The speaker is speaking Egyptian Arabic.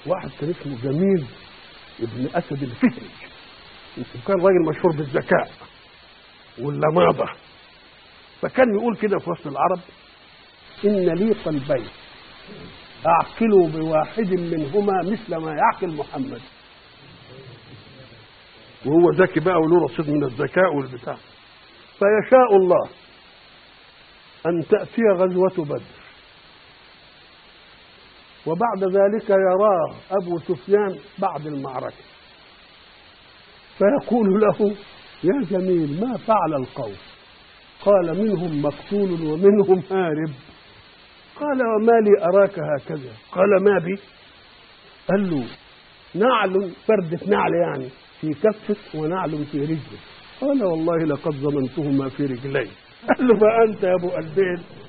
واحد كان اسمه جميل ابن اسد الفهري وكان راجل مشهور بالذكاء واللماضه فكان يقول كده في وسط العرب ان لي قلبين اعقل بواحد منهما مثل ما يعقل محمد وهو ذكي بقى وله رصيد من الذكاء والبتاع فيشاء الله أن تأتي غزوة بدر وبعد ذلك يراه أبو سفيان بعد المعركة فيقول له يا جميل ما فعل القوم قال منهم مقتول ومنهم هارب قال وما لي أراك هكذا قال ما بي قال له نعل فردة نعل يعني في كفك ونعل في رجلك قال والله لقد ضمنتهما في رجلي قال له فأنت يا أبو قلبين